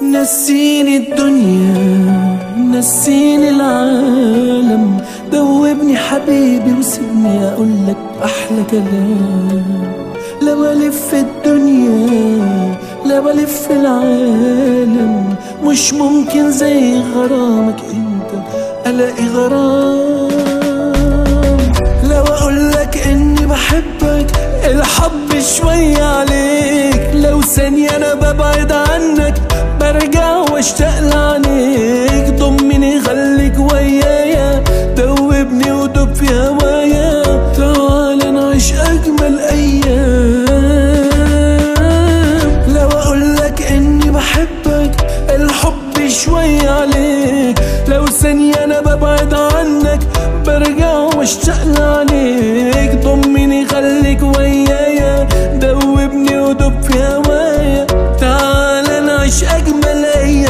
نسيني الدنيا نسيني العالم دوبني حبيبي وسيبني اقولك احلى كلام لا بلف الدنيا لا بلف العالم مش ممكن زي غرامك انت الاقي غرام لو اقولك اني بحبك الحب شوية عليك لو ثانية انا ببعد عنك برجع واشتاق لعينيك ضمني خليك ويايا دوبني ودوب في هوايا تعال نعيش اجمل ايام لو اقولك اني بحبك الحب شوية عليك لو ثانية انا ببعد عنك برجع واشتاق لعينيك ضمني خليك ويايا دوبني ودوب في هوايا تعال نعيش اجمل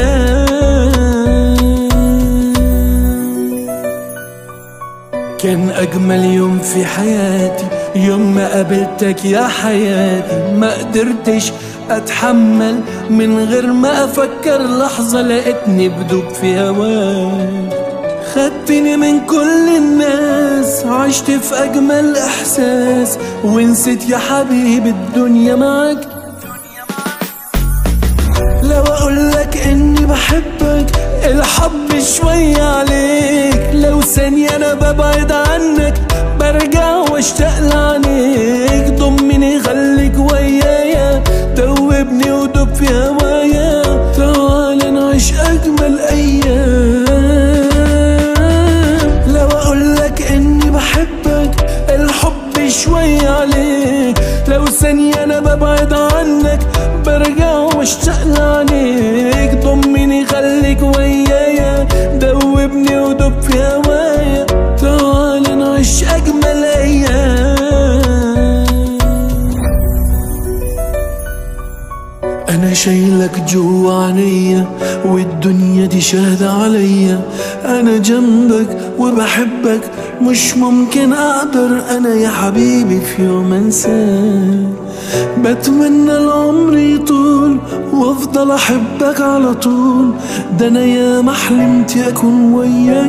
ايام كان أجمل يوم في حياتي يوم ما قابلتك يا حياتي ما قدرتش أتحمل من غير ما أفكر لحظة لقيتني بدوب في هواك خدتني من كل الناس عشت في أجمل إحساس ونسيت يا حبيبي الدنيا معاك لو اقولك اني بحبك الحب شوية عليك لو ثانية انا ببعد عنك برجع واشتاق لعينيك ضمني خليك ويايا دوبني ودوب في هوايا تعال نعيش اجمل ايام لو اقولك اني بحبك الحب شوية عليك لو ثانية انا ببعد عنك برجع واشتاق لعينيك ضمني خليك ويايا دوبني ودوب في هوايا تعال نعيش اجمل ايام انا شايلك جوا عينيا والدنيا دي شاهدة عليا انا جنبك وبحبك مش ممكن اقدر انا يا حبيبي في يوم انساك بتمنى العمر يطول وافضل احبك على طول ده انا يا ما حلمت اكون وياك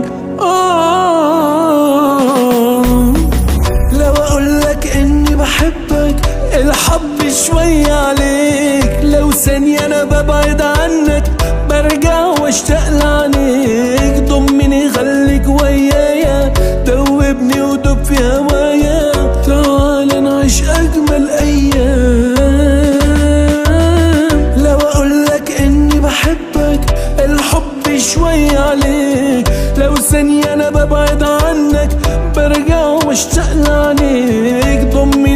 آه لو اقولك اني بحبك الحب شوية عليك لو ثانية انا ببعد عنك برجع واشتاق لعينيك ضمني خليك ويايا دوبني ودوب في هوايا تعال نعيش اجمل ايام لو اقولك اني بحبك الحب شوية عليك لو ثانية انا ببعد عنك برجع واشتاق لعينيك ضمني